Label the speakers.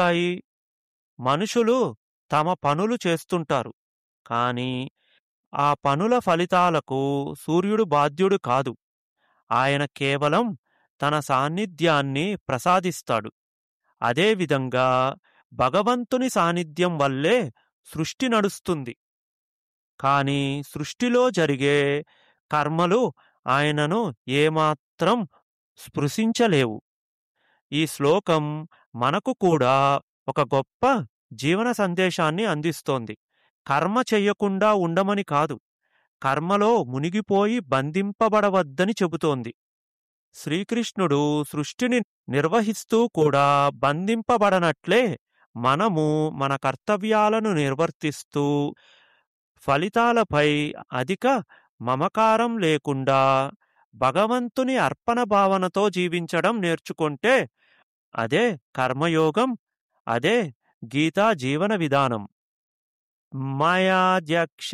Speaker 1: ఉంటాయి మనుషులు తమ పనులు చేస్తుంటారు కానీ ఆ పనుల ఫలితాలకు సూర్యుడు బాధ్యుడు కాదు ఆయన కేవలం తన సాన్నిధ్యాన్ని ప్రసాదిస్తాడు అదేవిధంగా భగవంతుని సాన్నిధ్యం వల్లే సృష్టి నడుస్తుంది కాని సృష్టిలో జరిగే కర్మలు ఆయనను ఏమాత్రం స్పృశించలేవు ఈ శ్లోకం మనకు కూడా ఒక గొప్ప జీవన సందేశాన్ని అందిస్తోంది కర్మ చెయ్యకుండా ఉండమని కాదు కర్మలో మునిగిపోయి బంధింపబడవద్దని చెబుతోంది శ్రీకృష్ణుడు సృష్టిని నిర్వహిస్తూ కూడా బంధింపబడనట్లే మనము మన కర్తవ్యాలను నిర్వర్తిస్తూ ఫలితాలపై అధిక మమకారం లేకుండా భగవంతుని అర్పణ భావనతో జీవించడం నేర్చుకుంటే అదే కర్మయోగం అదే గీతా జీవన విధానం మాయాధ్యక్ష